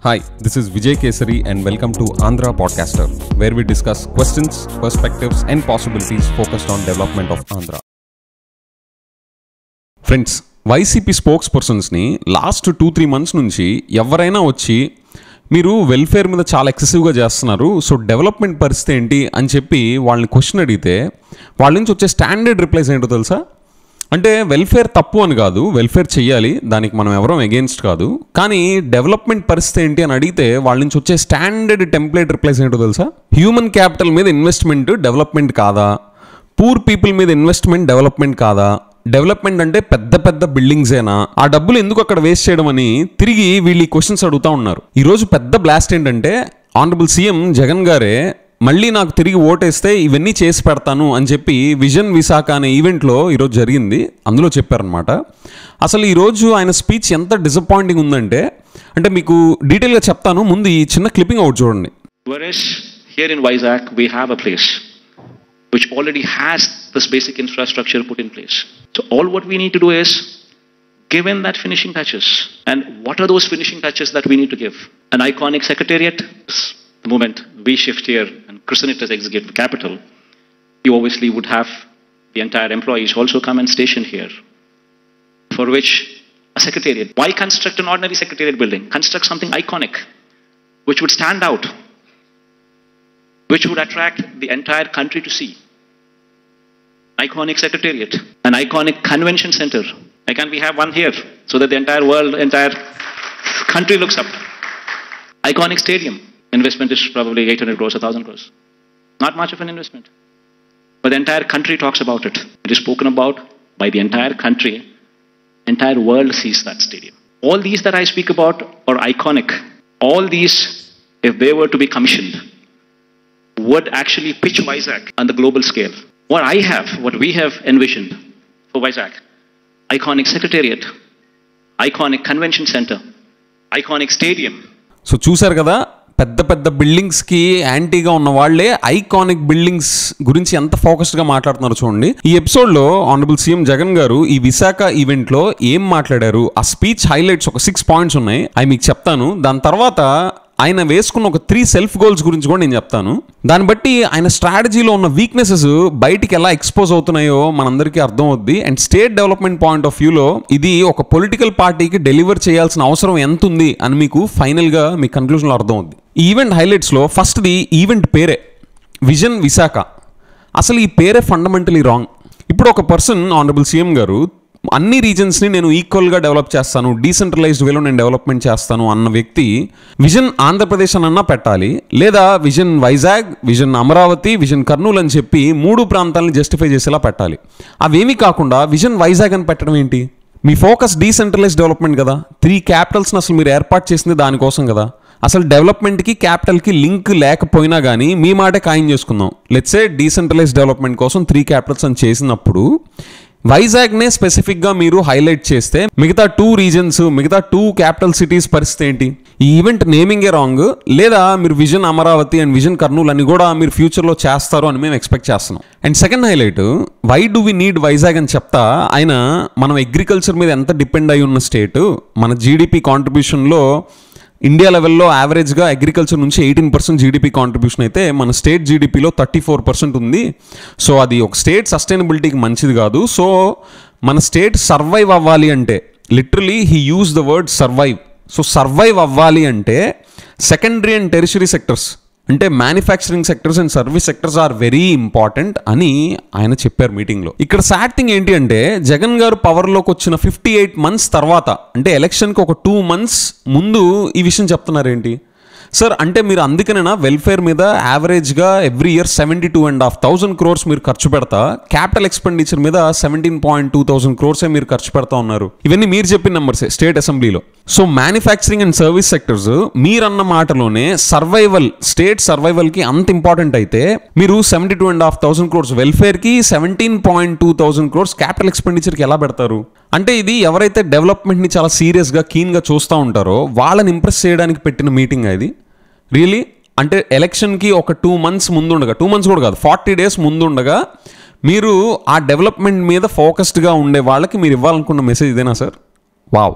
Hi, this is Vijay Kesari and welcome to Andhra Podcaster, where we discuss questions, perspectives, and possibilities focused on development of Andhra. Friends YCP స్పోక్స్ పర్సన్స్ని last two three months నుంచి ఎవరైనా వచ్చి మీరు welfare మీద చాలా ఎక్సెసివ్గా చేస్తున్నారు so development పరిస్థితి ఏంటి అని చెప్పి వాళ్ళని క్వశ్చన్ అడిగితే వాళ్ళ నుంచి వచ్చే స్టాండర్డ్ రిప్లైస్ ఏంటో తెలుసా అంటే వెల్ఫేర్ తప్పు అని కాదు వెల్ఫేర్ చెయ్యాలి దానికి మనం ఎవరం అగేన్స్ట్ కాదు కానీ డెవలప్మెంట్ పరిస్థితి ఏంటి అని అడిగితే వాళ్ళ నుంచి వచ్చే స్టాండర్డ్ టెంప్లెట్ రిప్లైస్ ఏంటో తెలుసా హ్యూమన్ క్యాపిటల్ మీద ఇన్వెస్ట్మెంట్ డెవలప్మెంట్ కాదా పూర్ పీపుల్ మీద ఇన్వెస్ట్మెంట్ డెవలప్మెంట్ కాదా డెవలప్మెంట్ అంటే పెద్ద పెద్ద బిల్డింగ్సేనా ఆ డబ్బులు ఎందుకు అక్కడ వేస్ట్ చేయడం అని తిరిగి వీళ్ళు ఈ క్వశ్చన్స్ అడుగుతా ఉన్నారు ఈరోజు పెద్ద బ్లాస్ట్ ఏంటంటే ఆనరబుల్ సీఎం జగన్ గారే మళ్ళీ నాకు తిరిగి ఓటేస్తే ఇవన్నీ చేసి పెడతాను అని చెప్పి విజన్ విశాఖ అనే ఈవెంట్లో ఈరోజు జరిగింది అందులో చెప్పారనమాట అసలు ఈరోజు ఆయన స్పీచ్ ఎంత డిసప్పాయింటింగ్ ఉందంటే అంటే మీకు డీటెయిల్గా చెప్తాను ముందు ఈ చిన్న క్లిప్పింగ్ అవుట్ చూడండి Whereas here in Vizag, we have a place which already has this basic infrastructure put in place. So all what we need to do is give in that finishing touches. And what are those finishing touches that we need to give? An iconic secretariat. The moment we shift here and christen it as executive capital, you obviously would have the entire employees also come and station here. For which a secretariat. Why construct an ordinary secretariat building? Construct something iconic, which would stand out which would attract the entire country to see. Iconic secretariat, an iconic convention center. Why can't we have one here so that the entire world, entire country looks up? Iconic stadium. Investment is probably 800 crores, 1000 crores. Not much of an investment. But the entire country talks about it. It is spoken about by the entire country. Entire world sees that stadium. All these that I speak about are iconic. All these, if they were to be commissioned, would actually pitch Vizag on the global scale. What I have, what we have envisioned for Vizag, iconic secretariat, iconic convention center, iconic stadium, so చూశారు కదా పెద్ద పెద్ద బిల్డింగ్స్కి యాంటీగా ఉన్న వాళ్ళే iconic buildings గురించి ఎంత ఫోకస్డ్గా మాట్లాడుతున్నారు చూడండి ఈ ఎపిసోడ్లో ఆనరబుల్ సీఎం జగన్ గారు ఈ విశాఖ ఈవెంట్లో ఏం మాట్లాడారు ఆ స్పీచ్ హైలైట్స్ ఒక సిక్స్ పాయింట్స్ ఉన్నాయి అవి మీకు చెప్తాను దాని తర్వాత ఆయన వేసుకున్న ఒక త్రీ సెల్ఫ్ గోల్స్ గురించి కూడా నేను చెప్తాను దాన్ని బట్టి ఆయన స్ట్రాటజీలో ఉన్న వీక్నెసెస్ బయటికి ఎలా ఎక్స్పోజ్ అవుతున్నాయో మనందరికీ అర్థం అవుద్ది and state development point of వ్యూలో ఇది ఒక పొలిటికల్ పార్టీకి డెలివర్ చేయాల్సిన అవసరం ఎంత ఉంది అని మీకు ఫైనల్గా మీ కన్క్లూజన్లో అర్థం అవుద్ది ఈ ఈవెంట్ హైలైట్స్లో ఫస్ట్ది ఈవెంట్ పేరే విజన్ విశాఖ అసలు ఈ పేరే ఫండమెంటలీ రాంగ్ ఇప్పుడు ఒక పర్సన్ ఆనరబుల్ సీఎం గారు అన్ని రీజన్స్ని నేను ఈక్వల్గా డెవలప్ చేస్తాను డీసెంట్రలైజ్డ్ వేలో నేను డెవలప్మెంట్ చేస్తాను అన్న వ్యక్తి విజన్ ఆంధ్రప్రదేశ్ అన్నా పెట్టాలి లేదా vision Vizag vision Amaravati vision Kurnool అని చెప్పి మూడు ప్రాంతాలను జస్టిఫై చేసేలా పెట్టాలి అవేమీ కాకుండా విజన్ వైజాగ్ అని పెట్టడం ఏంటి మీ ఫోకస్ డీసెంట్రలైజ్ డెవలప్మెంట్ కదా త్రీ క్యాపిటల్స్ని అసలు మీరు ఏర్పాటు చేసింది దానికోసం కదా అసలు డెవలప్మెంట్కి క్యాపిటల్కి లింక్ లేకపోయినా కానీ మీ మాటే ఖాయం చేసుకుందాం లెట్సే డీసెంట్రలైజ్ డెవలప్మెంట్ కోసం త్రీ క్యాపిటల్స్ అని చేసినప్పుడు వైజాగ్నే స్పెసిఫిక్గా మీరు హైలైట్ చేస్తే మిగతా టూ రీజన్స్ మిగతా టూ క్యాపిటల్ సిటీస్ పరిస్థితి ఏంటి ఈ ఈవెంట్ నేమింగే రాంగ్ లేదా మీరు vision Amaravati and vision Kurnool అని కూడా మీరు ఫ్యూచర్లో చేస్తారు అని మేము ఎక్స్పెక్ట్ చేస్తున్నాం and second highlight why do we need Vizag అని చెప్తా ఆయన మనం అగ్రికల్చర్ మీద ఎంత డిపెండ్ అయి ఉన్న స్టేట్ మన జీడిపి కాంట్రిబ్యూషన్లో ఇండియా లెవెల్లో యావరేజ్గా అగ్రికల్చర్ నుంచి ఎయిటీన్ పర్సెంట్ జీడిపి కాంట్రిబ్యూషన్ అయితే మన స్టేట్ జీడిపిలో థర్టీ ఫోర్ పర్సెంట్ ఉంది సో అది ఒక స్టేట్ సస్టైనబిలిటీకి మంచిది కాదు సో మన స్టేట్ సర్వైవ్ అవ్వాలి అంటే literally he use the word survive so survive అవ్వాలి అంటే సెకండరీ అండ్ టెరిషరీ సెక్టర్స్ అంటే manufacturing sectors and service sectors are very important అని ఆయన చెప్పారు మీటింగ్లో ఇక్కడ సాడ్ థింగ్ ఏంటి అంటే జగన్ గారు పవర్లోకి వచ్చిన ఫిఫ్టీ ఎయిట్ మంత్స్ తర్వాత అంటే ఎలక్షన్కి ఒక టూ మంత్స్ ముందు ఈ విషయం చెప్తున్నారు ఏంటి సార్ అంటే మీరు అందుకనేనా వెల్ఫేర్ మీద యావరేజ్గా every year seventy two and half thousand crores మీరు ఖర్చు పెడతా క్యాపిటల్ ఎక్స్పెండిచర్ మీద సెవెంటీన్ పాయింట్ టూ థౌసండ్ క్రోర్సే మీరు ఖర్చు పెడతా ఉన్నారు ఇవన్నీ మీరు చెప్పిన నెంబర్సే స్టేట్ అసెంబ్లీలో so manufacturing and service sectors మీరన్న మాటలోనే సర్వైవల్ స్టేట్ సర్వైవల్కి అంత ఇంపార్టెంట్ అయితే మీరు seventy two and half thousand crores వెల్ఫేర్కి seventeen point two thousand crores capital ఎక్స్పెండిచర్కి ఎలా పెడతారు అంటే ఇది ఎవరైతే డెవలప్మెంట్ని చాలా సీరియస్గా కీన్గా చూస్తూ ఉంటారో వాళ్ళని ఇంప్రెస్ చేయడానికి పెట్టిన మీటింగ్ ఇది రియలీ అంటే ఎలక్షన్కి ఒక టూ మంత్స్ ముందుండగా టూ మంత్స్ కూడా కాదు ఫార్టీ డేస్ ముందుండగా మీరు ఆ డెవలప్మెంట్ మీద ఫోకస్డ్గా ఉండే వాళ్ళకి మీరు ఇవ్వాలనుకున్న మెసేజ్ ఇదేనా సార్ వావ్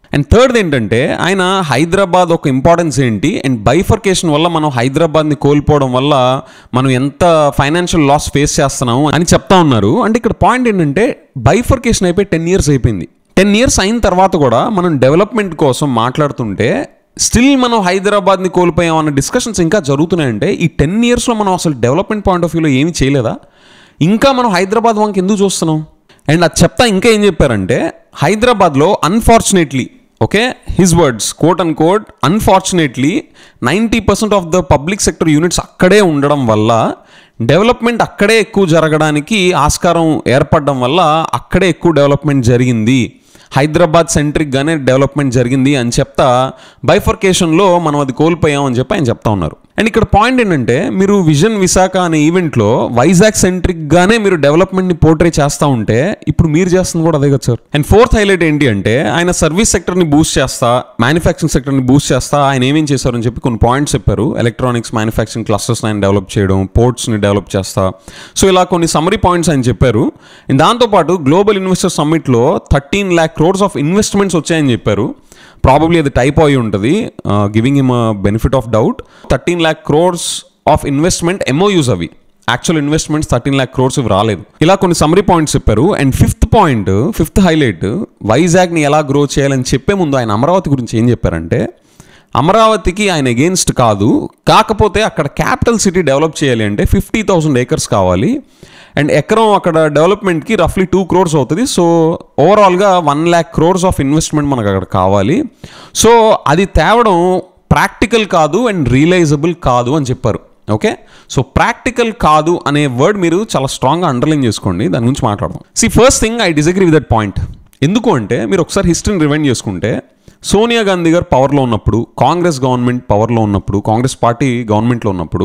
అండ్ థర్డ్ ఏంటంటే ఆయన హైదరాబాద్ ఒక ఇంపార్టెన్స్ ఏంటి అండ్ బైఫర్కేషన్ వల్ల మనం హైదరాబాద్ని కోల్పోవడం వల్ల మనం ఎంత ఫైనాన్షియల్ లాస్ ఫేస్ చేస్తున్నాము అని చెప్తా ఉన్నారు అంటే ఇక్కడ పాయింట్ ఏంటంటే బైఫర్కేషన్ అయిపోయి టెన్ ఇయర్స్ అయిపోయింది టెన్ ఇయర్స్ అయిన తర్వాత కూడా మనం డెవలప్మెంట్ కోసం మాట్లాడుతుంటే స్టిల్ మనం హైదరాబాద్ని కోల్పోయాం అన్న డిస్కషన్స్ ఇంకా జరుగుతున్నాయంటే ఈ టెన్ ఇయర్స్లో మనం అసలు డెవలప్మెంట్ పాయింట్ ఆఫ్ వ్యూలో ఏమీ చేయలేదా ఇంకా మనం హైదరాబాద్ వంక ఎందుకు చూస్తున్నాం అండ్ అది చెప్తా ఇంకా ఏం చెప్పారంటే హైదరాబాద్లో unfortunately okay his words quote and quote unfortunately ninety percent of the public sector units అక్కడే ఉండడం వల్ల డెవలప్మెంట్ అక్కడే ఎక్కువ జరగడానికి ఆస్కారం ఏర్పడడం వల్ల అక్కడే ఎక్కువ డెవలప్మెంట్ జరిగింది హైదరాబాద్ సెంట్రిక్గానే డెవలప్మెంట్ జరిగింది అని చెప్తా బైఫర్కేషన్లో మనం అది కోల్పోయాం అని చెప్పి ఆయన చెప్తా ఉన్నారు అండ్ ఇక్కడ పాయింట్ ఏంటంటే మీరు విజన్ విశాఖ అనే ఈవెంట్లో వైజాగ్ సెంట్రిక్గానే మీరు డెవలప్మెంట్ని పోర్ట్రే చేస్తూ ఉంటే ఇప్పుడు మీరు చేస్తుంది కూడా అదే కదా సార్ అండ్ ఫోర్త్ హైలైట్ ఏంటి అంటే ఆయన సర్వీస్ సెక్టర్ని బూస్ట్ చేస్తా మ్యానుఫ్యాక్చరింగ్ సెక్టర్ని బూస్ట్ చేస్తా ఆయన ఏమేం చేశారని చెప్పి కొన్ని పాయింట్స్ చెప్పారు ఎలక్ట్రానిక్స్ మ్యానుఫ్యాక్చరింగ్ క్లస్టర్స్ ఆయన డెవలప్ చేయడం పోర్ట్స్ని డెవలప్ చేస్తా సో ఇలా కొన్ని సమరీ పాయింట్స్ ఆయన చెప్పారు అండ్ దాంతోపాటు గ్లోబల్ ఇన్వెస్టర్ సమ్మిట్లో thirteen lakh crores of investments వచ్చాయని చెప్పారు ప్రాబబ్లీ అది టైప్ అయి ఉంటుంది giving him benefit of doubt thirteen lakh crores of investment MoUs అవి actual investments thirteen lakh crores ఇవి రాలేదు ఇలా కొన్ని సమరీ పాయింట్స్ చెప్పారు and fifth point fifth highlight వైజాగ్ని ఎలా గ్రో చేయాలని చెప్పే ముందు ఆయన అమరావతి గురించి ఏం చెప్పారంటే అమరావతికి ఆయన ఎగెన్స్ట్ కాదు కాకపోతే అక్కడ క్యాపిటల్ సిటీ డెవలప్ చేయాలి అంటే ఫిఫ్టీ థౌసండ్ ఏకర్స్ కావాలి అండ్ ఎకరం అక్కడ డెవలప్మెంట్కి రఫ్లీ టూ క్రోర్స్ అవుతుంది సో ఓవరాల్గా one lakh crores of investment మనకు అక్కడ కావాలి సో అది తేవడం ప్రాక్టికల్ కాదు అండ్ రియలైజబుల్ కాదు అని చెప్పారు ఓకే సో ప్రాక్టికల్ కాదు అనే వర్డ్ మీరు చాలా స్ట్రాంగ్గా అండర్లైన్ చేసుకోండి దాని గురించి మాట్లాడదాం see first thing I disagree with that point ఎందుకు అంటే మీరు ఒకసారి హిస్టరీని రివైండ్ చేసుకుంటే సోనియా గాంధీ గారు పవర్లో ఉన్నప్పుడు కాంగ్రెస్ గవర్నమెంట్ పవర్లో ఉన్నప్పుడు కాంగ్రెస్ పార్టీ గవర్నమెంట్లో ఉన్నప్పుడు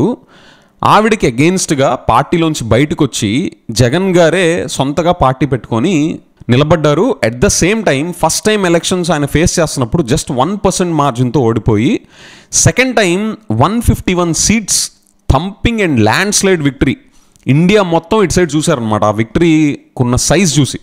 ఆవిడకి అగెయిన్స్ట్గా పార్టీలోంచి బయటకు వచ్చి జగన్ గారే సొంతగా పార్టీ పెట్టుకొని నిలబడ్డారు at the same time first time elections ఆయన ఫేస్ చేస్తున్నప్పుడు జస్ట్ వన్ పర్సెంట్ మార్జిన్తో ఓడిపోయి second time one fifty one seats thumping and landslide victory India మొత్తం ఇటు సైడ్ చూశారనమాట ఆ విక్టరీకున్న సైజ్ చూసి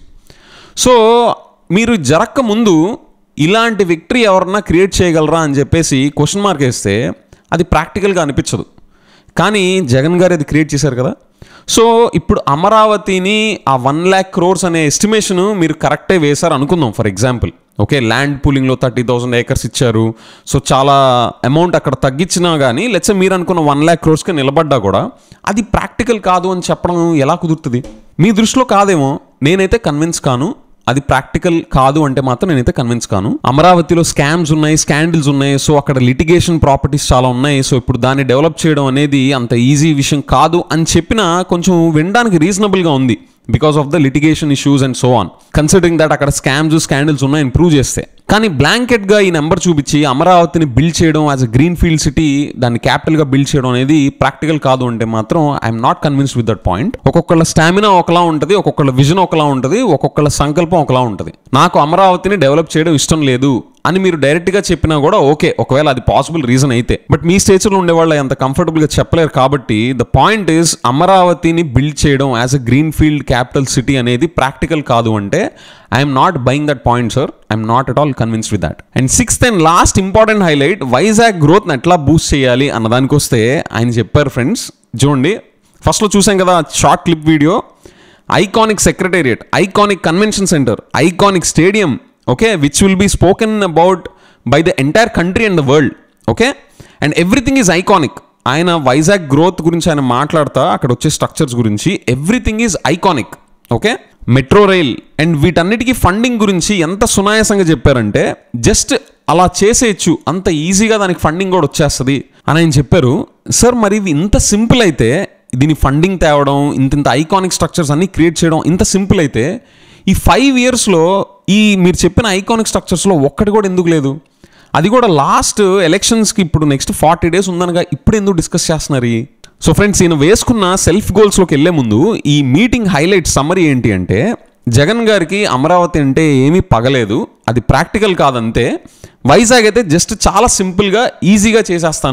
సో మీరు జరక్క ముందు ఇలాంటి విక్టరీ ఎవరన్నా క్రియేట్ చేయగలరా అని చెప్పేసి క్వశ్చన్ మార్క్ వేస్తే అది ప్రాక్టికల్గా అనిపించదు కానీ జగన్ గారు అది క్రియేట్ చేశారు కదా సో ఇప్పుడు అమరావతిని ఆ వన్ ల్యాక్ క్రోర్స్ అనే ఎస్టిమేషన్ మీరు కరెక్టే వేశారు అనుకుందాం ఫర్ ఎగ్జాంపుల్ ఓకే ల్యాండ్ పూలింగ్లో థర్టీ థౌసండ్ ఏకర్స్ ఇచ్చారు సో చాలా అమౌంట్ అక్కడ తగ్గించినా కానీ లెట్స్ మీరు అనుకున్న వన్ ల్యాక్ క్రోర్స్కి నిలబడ్డా కూడా అది ప్రాక్టికల్ కాదు అని చెప్పడం ఎలా కుదురుతుంది మీ దృష్టిలో కాదేమో నేనైతే కన్విన్స్ కాను అది ప్రాక్టికల్ కాదు అంటే మాత్రం నేనైతే కన్విన్స్ కాను అమరావతిలో స్కామ్స్ ఉన్నాయి స్కాండిల్స్ ఉన్నాయి సో అక్కడ లిటిగేషన్ ప్రాపర్టీస్ చాలా ఉన్నాయి సో ఇప్పుడు దాన్ని డెవలప్ చేయడం అనేది అంత ఈజీ విషయం కాదు అని చెప్పినా కొంచెం వినడానికి రీజనబుల్గా ఉంది because of the litigation issues and so on considering that అక్కడ స్కామ్స్ స్కాండిల్స్ ఉన్నాయని ప్రూవ్ చేస్తే కానీ బ్లాంకెట్గా ఈ నెంబర్ చూపించి అమరావతిని బిల్డ్ చేయడం as a greenfield city దాన్ని క్యాపిటల్గా బిల్డ్ చేయడం అనేది ప్రాక్టికల్ కాదు అంటే మాత్రం I'm not convinced with that point ఒక్కొక్కళ్ళ స్టామినా ఒకలా ఉంటుంది ఒక్కొక్కళ్ళ విజన్ ఒకలా ఉంటుంది ఒక్కొక్కళ్ళ సంకల్పం ఒకలా ఉంటుంది నాకు అమరావతిని డెవలప్ చేయడం ఇష్టం లేదు అని మీరు డైరెక్ట్గా చెప్పినా కూడా ఓకే ఒకవేళ అది పాసిబుల్ రీజన్ అయితే బట్ మీ స్టేజ్లో ఉండే వాళ్ళు అంత కంఫర్టబుల్గా చెప్పలేరు కాబట్టి ద పాయింట్ ఈస్ అమరావతిని బిల్డ్ చేయడం as a greenfield capital city అనేది ప్రాక్టికల్ కాదు అంటే I'm not buying that point sir I'm not at all convinced with that and sixth and last important highlight Vizag గ్రోత్ని ఎట్లా బూస్ట్ చేయాలి అన్న దానికి వస్తే ఆయన చెప్పారు ఫ్రెండ్స్ చూడండి ఫస్ట్లో చూసాం కదా short clip video iconic secretariat iconic convention centre iconic stadium okay which will be spoken about by the entire country and the world okay and everything is iconic ఆయన వైజాగ్ గ్రోత్ గురించి ఆయన మాట్లాడతా అక్కడ వచ్చే స్ట్రక్చర్స్ గురించి everything is iconic okay metro rail and వీటన్నిటికీ funding గురించి ఎంత సునాయాసంగా చెప్పారంటే జస్ట్ అలా చేసేయచ్చు అంత ఈజీగా దానికి ఫండింగ్ కూడా వచ్చేస్తుంది అని ఆయన చెప్పారు సార్ మరి ఇవి ఇంత సింపుల్ అయితే దీని ఫండింగ్ తేవడం ఇంత ఇంత ఐకానిక్ స్ట్రక్చర్స్ అన్ని క్రియేట్ చేయడం ఇంత సింపుల్ అయితే ఈ ఫైవ్ ఇయర్స్లో ఈ మీరు చెప్పిన ఐకానిక్ స్ట్రక్చర్స్లో ఒక్కటి కూడా ఎందుకు లేదు అది కూడా లాస్ట్ ఎలక్షన్స్కి ఇప్పుడు నెక్స్ట్ ఫార్టీ డేస్ ఉందనగా ఇప్పుడు ఎందుకు డిస్కస్ చేస్తున్నారు ఈ? సో ఫ్రెండ్స్ ఈయన వేసుకున్న సెల్ఫ్ గోల్స్లోకి వెళ్ళే ముందు ఈ మీటింగ్ హైలైట్ సమ్మరీ ఏంటి అంటే జగన్ గారికి అమరావతి అంటే ఏమీ పగలేదు అది ప్రాక్టికల్ కాదంతే వైజాగ్ అయితే జస్ట్ చాలా సింపుల్గా ఈజీగా చేసేస్తాను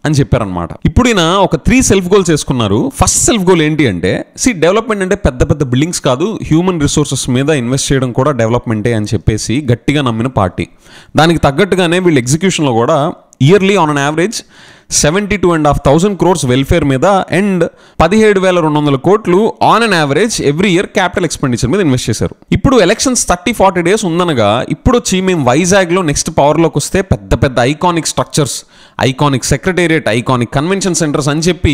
అని చెప్పారనమాట ఇప్పుడు ఈయన ఒక త్రీ సెల్ఫ్ గోల్స్ వేసుకున్నారు ఫస్ట్ సెల్ఫ్ గోల్ ఏంటి అంటే సి డెవలప్మెంట్ అంటే పెద్ద పెద్ద బిల్డింగ్స్ కాదు హ్యూమన్ రిసోర్సెస్ మీద ఇన్వెస్ట్ చేయడం కూడా డెవలప్మెంటే అని చెప్పేసి గట్టిగా నమ్మిన పార్టీ దానికి తగ్గట్టుగానే వీళ్ళు ఎగ్జిక్యూషన్లో కూడా yearly on an average seventy two and half thousand crores welfare మీద అండ్ పదిహేడు వేల రెండు వందల కోట్లు on an average every year capital expenditure మీద ఇన్వెస్ట్ చేశారు ఇప్పుడు ఎలక్షన్స్ థర్టీ ఫార్టీ డేస్ ఉందనగా ఇప్పుడు వచ్చి మేము వైజాగ్లో నెక్స్ట్ పవర్లోకి వస్తే పెద్ద పెద్ద iconic structures iconic secretariat iconic convention centres అని చెప్పి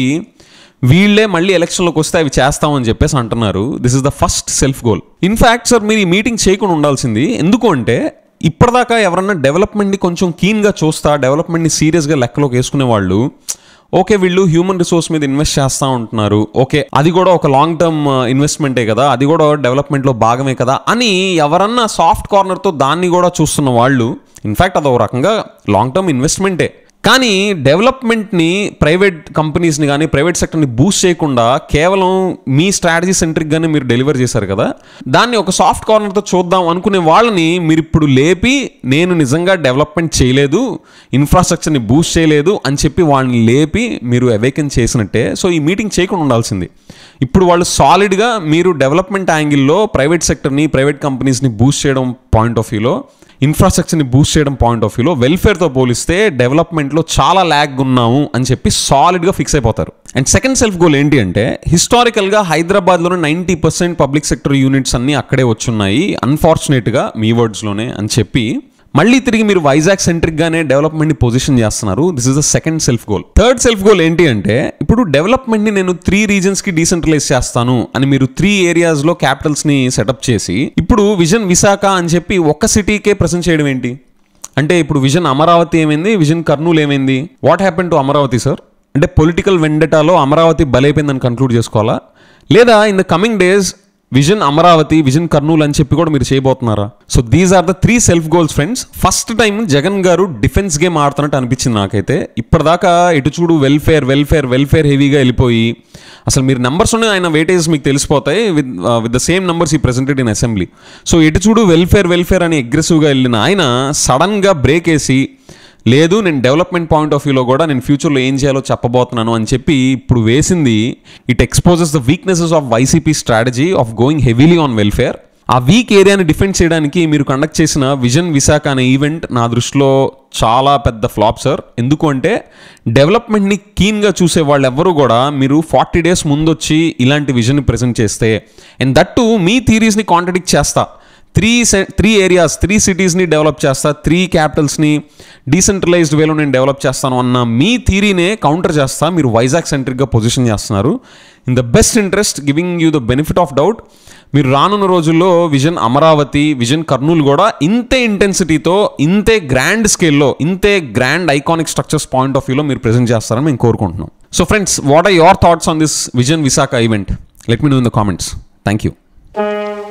వీళ్ళే మళ్ళీ ఎలక్షన్లోకి వస్తే అవి చేస్తామని చెప్పేసి అంటున్నారు this is the first self goal in fact sir మీరు ఈ మీటింగ్ చేయకుండా ఉండాల్సింది ఎందుకు అంటే ఇప్పటిదాకా ఎవరన్నా డెవలప్మెంట్ని కొంచెం కీన్గా చూస్తా డెవలప్మెంట్ని సీరియస్గా లెక్కలోకి వేసుకునే వాళ్ళు ఓకే వీళ్ళు హ్యూమన్ రిసోర్స్ మీద ఇన్వెస్ట్ చేస్తూ ఉంటున్నారు ఓకే అది కూడా ఒక లాంగ్ టర్మ్ ఇన్వెస్ట్మెంటే కదా అది కూడా డెవలప్మెంట్లో భాగమే కదా అని ఎవరన్నా సాఫ్ట్ కార్నర్తో దాన్ని కూడా చూస్తున్న వాళ్ళు ఇన్ఫ్యాక్ట్ అదొక రకంగా లాంగ్ టర్మ్ ఇన్వెస్ట్మెంటే కానీ డెవలప్మెంట్ని ప్రైవేట్ కంపెనీస్ని కానీ ప్రైవేట్ సెక్టర్ని బూస్ట్ చేయకుండా కేవలం మీ స్ట్రాటజీ సెంట్రిక్గానే మీరు డెలివర్ చేశారు కదా దాన్ని ఒక సాఫ్ట్ కార్నర్తో చూద్దాం అనుకునే వాళ్ళని మీరు ఇప్పుడు లేపి నేను నిజంగా డెవలప్మెంట్ చేయలేదు ఇన్ఫ్రాస్ట్రక్చర్ని బూస్ట్ చేయలేదు అని చెప్పి వాళ్ళని లేపి మీరు అవేకెన్ చేసినట్టే సో ఈ మీటింగ్ చేయకుండా ఉండాల్సింది ఇప్పుడు వాళ్ళు సాలిడ్గా మీరు డెవలప్మెంట్ యాంగిల్లో ప్రైవేట్ సెక్టర్ని ప్రైవేట్ కంపెనీస్ని బూస్ట్ చేయడం పాయింట్ ఆఫ్ వ్యూలో ఇన్ఫ్రాస్ట్రక్చర్ని బూస్ట్ చేయడం పాయింట్ ఆఫ్ వ్యూలో వెల్ఫేర్తో పోలిస్తే డెవలప్మెంట్లో చాలా ల్యాగ్ ఉన్నాము అని చెప్పి సాలిడ్గా ఫిక్స్ అయిపోతారు అండ్ సెకండ్ సెల్ఫ్ గోల్ ఏంటి అంటే హిస్టారికల్గా హైదరాబాద్లోనే ninety percent public sector units అన్నీ అక్కడే వచ్చున్నాయి అన్ఫార్చునేట్గా మీ వర్డ్స్లోనే అని చెప్పి మళ్ళీ తిరిగి మీరు వైజాగ్ సెంట్రిక్ గానే డెవలప్మెంట్ ని పొజిషన్ చేస్తున్నారు this is the second self goal third self goal ఏంటి అంటే ఇప్పుడు డెవలప్మెంట్ ని నేను త్రీ రీజన్స్ కి డీసెంట్రలైజ్ చేస్తాను అని మీరు త్రీ ఏరియాస్ లో క్యాపిటల్స్ ని సెటప్ చేసి ఇప్పుడు విజన్ విశాఖ అని చెప్పి ఒక్క సిటీకే ప్రజెంట్ చేయడం ఏంటి అంటే ఇప్పుడు విజన్ అమరావతి ఏమైంది విజన్ కర్నూలు ఏమైంది what happen to Amaravati sir అంటే పొలిటికల్ వెండటాలో అమరావతి బలైపోయిందని కన్క్లూడ్ చేసుకోవాలా లేదా in the coming days vision Amaravati vision Kurnool అని చెప్పి కూడా మీరు చేయబోతున్నారా so these are the three self goals friends first time Jagan garu defence game ఆడుతున్నట్టు అనిపించింది నాకైతే ఇప్పటిదాకా ఎటు చూడు వెల్ఫేర్ వెల్ఫేర్ వెల్ఫేర్ హెవీగా వెళ్ళిపోయి అసలు మీరు నెంబర్స్ ఉన్నాయి ఆయన వెయిటేజ్ మీకు తెలిసిపోతాయి with with the same numbers ఈ ప్రెసెంటెడ్ ఇన్ అసెంబ్లీ సో ఎటు చూడు వెల్ఫేర్ వెల్ఫేర్ అని అగ్రెసివ్గా వెళ్ళిన ఆయన సడన్గా బ్రేక్ వేసి లేదు నేను డెవలప్మెంట్ పాయింట్ ఆఫ్ వ్యూలో కూడా నేను ఫ్యూచర్లో ఏం చేయాలో చెప్పబోతున్నాను అని చెప్పి ఇప్పుడు వేసింది it exposes the weaknesses of YCP strategy of going heavily on welfare ఆ వీక్ ఏరియాని డిఫెండ్ చేయడానికి మీరు కండక్ట్ చేసిన విజన్ విశాఖ అనే ఈవెంట్ నా దృష్టిలో చాలా పెద్ద ఫ్లాప్ సార్ ఎందుకు అంటే డెవలప్మెంట్ని కీన్గా చూసే వాళ్ళు ఎవ్వరూ కూడా మీరు ఫార్టీ డేస్ ముందొచ్చి ఇలాంటి విజన్ ప్రజెంట్ చేస్తే అండ్ దట్టు మీ థీరీస్ని కాంట్రడిక్ట్ చేస్తా త్రీ త్రీ ఏరియాస్ త్రీ సిటీస్ని డెవలప్ చేస్తా త్రీ క్యాపిటల్స్ని డీసెంట్రలైజ్డ్ వేలో నేను డెవలప్ చేస్తాను అన్న మీ థీరీనే కౌంటర్ చేస్తా మీరు వైజాగ్ సెంట్రిక్గా పొజిషన్ చేస్తున్నారు in the best interest giving you the benefit of doubt మీరు రానున్న రోజుల్లో విజన్ అమరావతి విజన్ కర్నూలు కూడా ఇంతే ఇంటెన్సిటీతో ఇంతే గ్రాండ్ స్కేల్లో ఇంతే grand iconic structures point of వ్యూలో మీరు ప్రెజెంట్ చేస్తారని మేము కోరుకుంటున్నాం so friends what are your thoughts on this vision Visakha event let me know in the comments thank you